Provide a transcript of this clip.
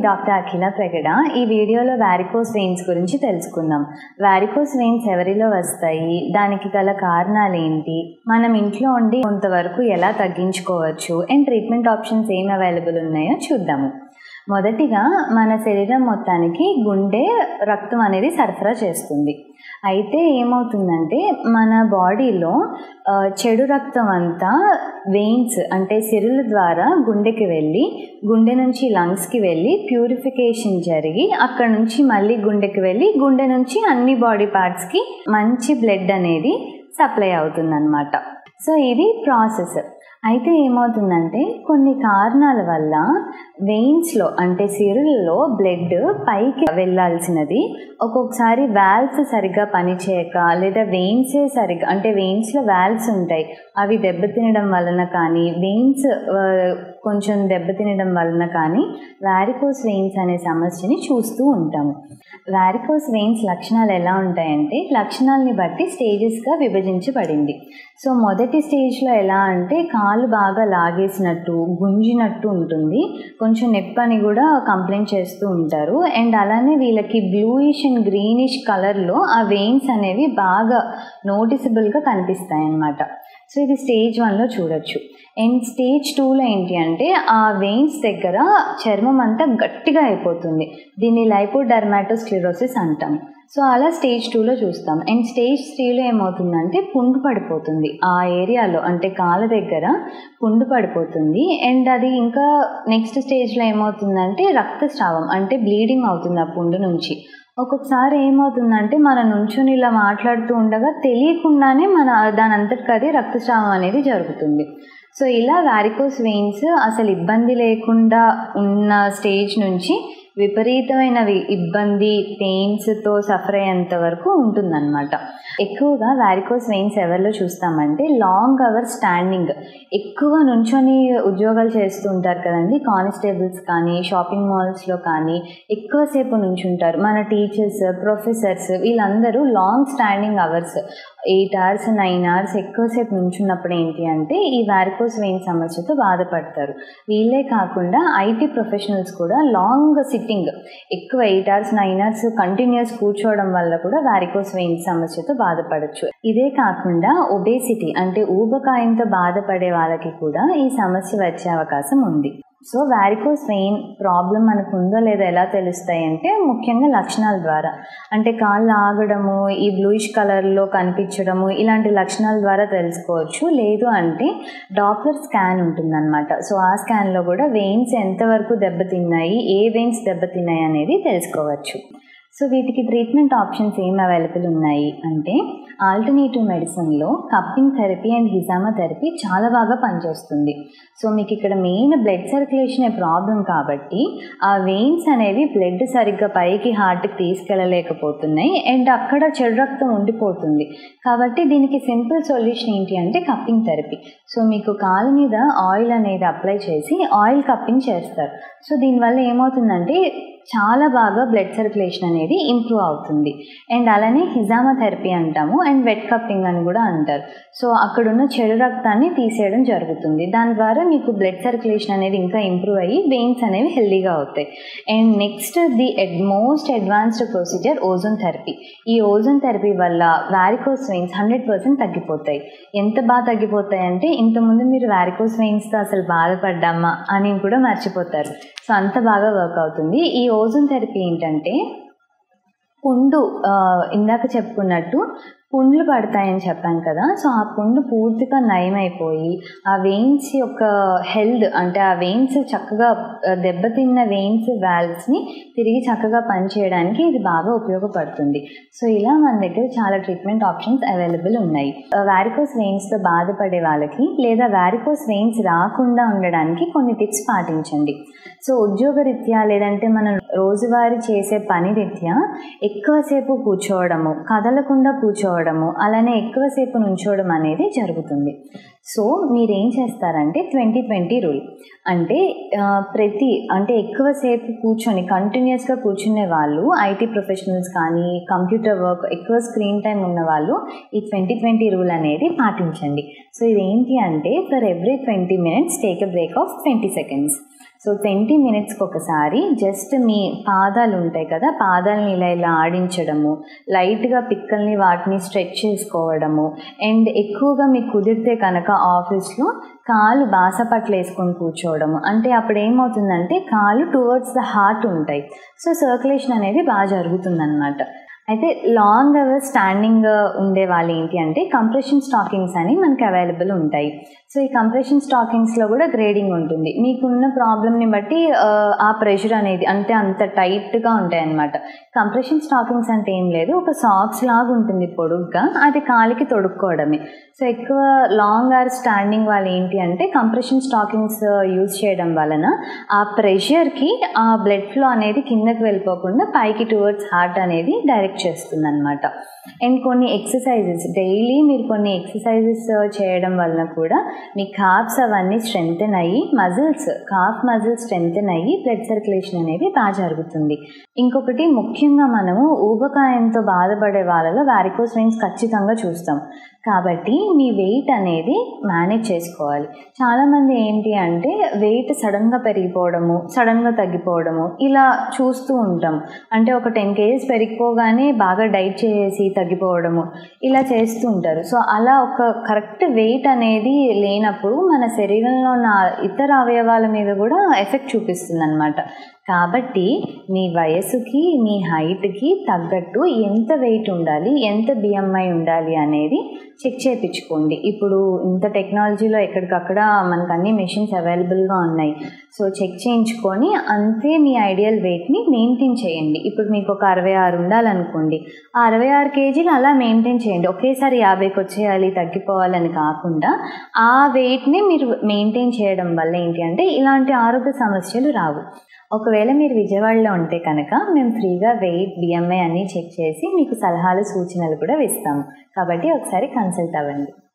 doctor అఖిల ప్రగడ ఈ వీడియోలో varicose veins గురించి తెలుసుకుందాం వ్యారికోస్ వెయిన్స్ ఎవరిలో వస్తాయి దానికి గల కారణాలు ఏంటి మనం ఇంట్లో ఉండి కొంతవరకు ఎలా తగ్గించుకోవచ్చు అండ్ ట్రీట్మెంట్ ఆప్షన్స్ ఏం అవైలబుల్ ఉన్నాయో చూద్దాము మొదటిగా మన శరీరం మొత్తానికి గుండె రక్తం అనేది సరఫరా చేస్తుంది అయితే ఏమవుతుందంటే మన బాడీలో ఆ, చెడు రక్తం అంతా వెయిన్స్ అంటే సిరుల ద్వారా గుండెకి వెళ్ళి గుండె నుంచి లంగ్స్కి వెళ్ళి ప్యూరిఫికేషన్ జరిగి అక్కడ నుంచి మళ్ళీ గుండెకి వెళ్ళి గుండె నుంచి అన్ని బాడీ పార్ట్స్కి మంచి బ్లడ్ అనేది సప్లై అవుతుందన్నమాట సో ఇది ప్రాసెస్ అయితే ఏమవుతుందంటే కొన్ని కారణాల వల్ల వెయిన్స్లో అంటే సిరులలో బ్లడ్ పైకి వెళ్ళాల్సినది ఒక్కొక్కసారి వాల్వ్స్ సరిగ్గా పనిచేయక లేదా వెయిన్సే సరిగ్గా అంటే వెయిన్స్లో వాల్వ్స్ ఉంటాయి అవి దెబ్బతినడం వలన కానీ వెయిన్స్ కొంచెం దెబ్బతినడం వలన కానీ వ్యారికోస్ వెయిన్స్ అనే సమస్యని చూస్తూ ఉంటాము వ్యారికోస్ వెయిన్స్ లక్షణాలు ఎలా ఉంటాయంటే లక్షణాలని బట్టి స్టేజెస్గా విభజించబడింది సో మొదటి స్టేజ్లో ఎలా అంటే కాలు బాగా లాగేసినట్టు గుంజినట్టు ఉంటుంది కొంచెం నొప్పి అని కూడా కంప్లైంట్ చేస్తూ ఉంటారు అండ్ అలానే వీళ్ళకి బ్లూయిష్ అండ్ గ్రీనిష్ కలర్లో ఆ వెయిన్స్ అనేవి బాగా నోటిసబుల్గా కనిపిస్తాయి అన్నమాట సో ఇది స్టేజ్ వన్లో చూడొచ్చు అండ్ స్టేజ్ టూలో ఏంటి అంటే ఆ వెయిన్స్ దగ్గర చర్మం అంతా గట్టిగా అయిపోతుంది దీన్ని లైపోడర్మాటోస్క్లిరోసిస్ అంటాం సో అలా స్టేజ్ టూలో చూస్తాం అండ్ స్టేజ్ త్రీలో ఏమవుతుందంటే పుండు పడిపోతుంది ఆ ఏరియాలో అంటే కాళ్ళ దగ్గర పుండు పడిపోతుంది అండ్ అది ఇంకా నెక్స్ట్ స్టేజ్లో ఏమవుతుందంటే రక్తస్రావం అంటే బ్లీడింగ్ అవుతుంది ఆ పుండు నుంచి ఒక్కొక్కసారి ఏమవుతుందంటే మన నుంచుని ఇలా మాట్లాడుతూ ఉండగా తెలియకుండానే మన దాని అంతటికి అది రక్తస్రావం అనేది జరుగుతుంది సో ఇలా వారికోస్ వెయిన్స్ అసలు ఇబ్బంది లేకుండా ఉన్న స్టేజ్ నుంచి విపరీతమైన వి- ఇబ్బంది పెయిన్స్తో సఫర్ అయ్యేంత వరకు ఉంటుందన్నమాట ఎక్కువగా వారికోస్ వెయిన్స్ ఎవరిలో చూస్తామంటే లాంగ్ అవర్ స్టాండింగ్ ఎక్కువ నుంచొని ఉద్యోగాలు చేస్తూ ఉంటారు కదండి కానిస్టేబుల్స్ కానీ షాపింగ్ మాల్స్లో కానీ ఎక్కువసేపు నుంచుంటారు మన టీచర్స్ ప్రొఫెసర్స్ వీళ్ళందరూ long standing hours eight hours nine hours ఎక్కువసేపు నుంచున్నప్పుడు ఏంటి అంటే ఈ వారికోస్ వెయిన్ సమస్యతో బాధపడతారు వీళ్ళే కాకుండా ఐటీ ప్రొఫెషనల్స్ కూడా లాంగ్ సిట్టింగ్ ఎక్కువ eight hours nine hours continuous కూర్చోవడం వల్ల కూడా వారికోస్ వెయిన్ సమస్యతో బాధపడచ్చు ఇదే కాకుండా ఒబేసిటీ అంటే ఊబకాయంతో బాధపడే వాళ్ళకి కూడా ఈ సమస్య వచ్చే అవకాశం ఉంది సో వారికోస్ వెయిన్ ప్రాబ్లం మనకు ఉందో లేదో ఎలా తెలుస్తాయి అంటే ముఖ్యంగా లక్షణాల ద్వారా అంటే కాళ్ళు ఆగడము ఈ బ్లూయిష్ కలర్లో కనిపించడము ఇలాంటి లక్షణాల ద్వారా తెలుసుకోవచ్చు లేదు అంటే డాప్లర్ స్కాన్ ఉంటుందన్నమాట సో ఆ స్కాన్లో కూడా వెయిన్స్ ఎంతవరకు దెబ్బతిన్నాయి ఏ వెయిన్స్ దెబ్బతిన్నాయి అనేది తెలుసుకోవచ్చు సో వీటికి ట్రీట్మెంట్ ఆప్షన్స్ ఏం అవైలబుల్ ఉన్నాయి అంటే ఆల్టర్నేటివ్ మెడిసిన్లో cupping therapy and hijama therapy చాలా బాగా పనిచేస్తుంది సో మీకు ఇక్కడ మెయిన్ బ్లడ్ సర్క్యులేషన్ ప్రాబ్లం కాబట్టి ఆ వెయిన్స్ అనేవి బ్లడ్ సరిగ్గా పైకి హార్ట్కి తీసుకెళ్ళలేకపోతున్నాయి అండ్ అక్కడ చెడు రక్తం ఉండిపోతుంది కాబట్టి దీనికి సింపుల్ సొల్యూషన్ ఏంటి అంటే కప్పింగ్ థెరపీ సో మీకు కాలు మీద ఆయిల్ అనేది అప్లై చేసి ఆయిల్ కప్పింగ్ చేస్తారు సో దీనివల్ల ఏమవుతుందంటే చాలా బాగా బ్లడ్ సర్క్యులేషన్ అనేది ఇంప్రూవ్ అవుతుంది అండ్ అలానే హిజామా థెరపీ అంటాము అండ్ వెట్ కప్పింగ్ అని కూడా అంటారు సో అక్కడున్న చెడు రక్తాన్ని తీసేయడం జరుగుతుంది దాని ద్వారా మీకు బ్లడ్ సర్క్యులేషన్ అనేది ఇంకా ఇంప్రూవ్ అయ్యి వెయిన్స్ అనేవి హెల్దీగా అవుతాయి అండ్ నెక్స్ట్ ది ఎడ్ most advanced procedure ozone therapy ఈ ఓజోన్ థెరపీ వల్ల వారికోస్ వెయిన్స్ హండ్రెడ్ పర్సెంట్ తగ్గిపోతాయి ఎంత బాగా తగ్గిపోతాయి అంటే ఇంతకుముందు మీరు వారికోస్ వెయిన్స్తో అసలు బాధపడ్డామా అని కూడా మర్చిపోతారు సో అంత బాగా వర్క్ అవుతుంది ఈ ఓజోన్ థెరపీ ఏంటంటే పుండు ఆ, ఇందాక చెప్పుకున్నట్టు పుండ్లు పడతాయని చెప్పాను కదా సో ఆ పుండు పూర్తిగా నయమైపోయి ఆ వెయిన్స్ యొక్క హెల్త్ అంటే ఆ వెయిన్స్ చక్కగా ఆ, దెబ్బతిన్న వెయిన్స్ వాల్వ్స్ని తిరిగి చక్కగా పనిచేయడానికి ఇది బాగా ఉపయోగపడుతుంది సో ఇలా మన దగ్గర చాలా ట్రీట్మెంట్ ఆప్షన్స్ అవైలబుల్ ఉన్నాయి వారికోస్ వెయిన్స్తో బాధపడే వాళ్ళకి లేదా వారికోస్ వెయిన్స్ రాకుండా ఉండడానికి కొన్ని టిప్స్ పాటించండి సో ఉద్యోగరీత్యా లేదంటే మనం రోజువారీ చేసే పని రీత్యా ఎక్కువసేపు కూర్చోవడము కదలకుండా కూర్చోవడము అలానే ఎక్కువసేపు నుంచోవడం అనేది జరుగుతుంది సో మీరేం చేస్తారంటే ట్వంటీ ట్వంటీ రూల్ అంటే ఆ, ప్రతి అంటే ఎక్కువసేపు కూర్చొని కంటిన్యూస్గా కూర్చునే వాళ్ళు ఐటీ ప్రొఫెషనల్స్ కానీ కంప్యూటర్ వర్క్ ఎక్కువ స్క్రీన్ టైం ఉన్న వాళ్ళు ఈ ట్వంటీ ట్వంటీ రూల్ అనేది పాటించండి సో ఇదేంటి అంటే for every twenty minutes take a break of twenty seconds so twenty మినిట్స్కి ఒకసారి జస్ట్ మీ పాదాలు ఉంటాయి కదా పాదాలని ఇలా ఇలా ఆడించడము లైట్గా పిక్కల్ని వాటిని స్ట్రెచ్ చేసుకోవడము అండ్ ఎక్కువగా మీకు కుదిరితే కనుక ఆఫీస్లో కాలు బాసపట్లు వేసుకొని కూర్చోవడము అంటే అప్పుడు ఏమవుతుందంటే కాలు టువర్డ్స్ ద హార్ట్ ఉంటాయి సో సర్క్యులేషన్ అనేది బాగా జరుగుతుందన్నమాట అయితే లాంగ్ అవర్స్ స్టాండింగ్ ఉండే వాళ్ళు ఏంటి అంటే కంప్రెషన్ స్టాకింగ్స్ అని మనకి అవైలబుల్ ఉంటాయి సో ఈ కంప్రెషన్ స్టాకింగ్స్లో కూడా గ్రేడింగ్ ఉంటుంది మీకున్న ప్రాబ్లమ్ని బట్టి ఆ ప్రెషర్ అనేది అంటే అంత టైట్గా ఉంటాయి అన్నమాట కంప్రెషన్ స్టాకింగ్స్ అంటే ఏం లేదు ఒక సాక్స్ లాగా ఉంటుంది పొడుగ్గా అది కాలికి తొడుక్కోవడమే సో ఎక్కువ లాంగ్ అవర్ స్టాండింగ్ వాళ్ళు ఏంటి అంటే కంప్రెషన్ స్టాకింగ్స్ యూజ్ చేయడం వలన ఆ ప్రెషర్కి ఆ బ్లడ్ ఫ్లో అనేది కిందకి వెళ్ళిపోకుండా పైకి టువర్డ్స్ హార్ట్ అనేది డైరెక్ట్ చేస్తుంది అనమాట అండ్ కొన్ని ఎక్సర్సైజెస్ డైలీ మీరు కొన్ని ఎక్సర్సైజెస్ చేయడం వలన కూడా మీ కాఫ్స్ అవన్నీ స్ట్రెంగ్తెన్ అయ్యి మజిల్స్ కాఫ్ మజిల్స్ స్ట్రెంగ్తెన్ అయ్యి బ్లడ్ సర్క్యులేషన్ అనేది బాగా జరుగుతుంది ఇంకొకటి ముఖ్యంగా మనము ఊబకాయంతో బాధపడే వాళ్ళలో వారికోస్ వెయిన్స్ ఖచ్చితంగా చూస్తాం కాబట్టి మీ వెయిట్ అనేది మేనేజ్ చేసుకోవాలి చాలామంది ఏంటి అంటే వెయిట్ సడన్గా పెరిగిపోవడము సడన్గా తగ్గిపోవడము ఇలా చూస్తూ ఉంటాం అంటే ఒక టెన్ కేజీస్ పెరిగిపోగానే బాగా డైట్ చేసి తగ్గిపోవడము ఇలా చేస్తూ ఉంటారు సో అలా ఒక కరెక్ట్ వెయిట్ అనేది లేనప్పుడు మన శరీరంలో ఉన్న ఇతర అవయవాల మీద కూడా ఎఫెక్ట్ చూపిస్తుంది అనమాట కాబట్టి మీ వయసుకి మీ హైట్కి తగ్గట్టు ఎంత వెయిట్ ఉండాలి ఎంత బిఎంఐ ఉండాలి అనేది చెక్ చేయించుకోండి ఇప్పుడు ఇంత టెక్నాలజీలో ఎక్కడికక్కడ మనకు అన్ని మెషిన్స్ అవైలబుల్గా ఉన్నాయి సో చెక్ చేయించుకొని అంతే మీ ఐడియల్ వెయిట్ని మెయింటైన్ చేయండి ఇప్పుడు మీకు ఒక అరవై ఆరు ఉండాలనుకోండి ఆ అరవై ఆరు కేజీలు అలా మెయింటైన్ చేయండి ఒకేసారి యాభైకి వచ్చేయాలి తగ్గిపోవాలని కాకుండా ఆ వెయిట్ని మీరు మెయింటైన్ చేయడం వల్ల ఏంటి అంటే ఇలాంటి ఆరోగ్య సమస్యలు రావు ఒకవేళ మీరు విజయవాడలో ఉంటే కనుక మేము ఫ్రీగా వెయిట్ బిఎంఐ అన్నీ చెక్ చేసి మీకు సలహాలు సూచనలు కూడా ఇస్తాము కాబట్టి ఒకసారి కన్సల్ట్ అవ్వండి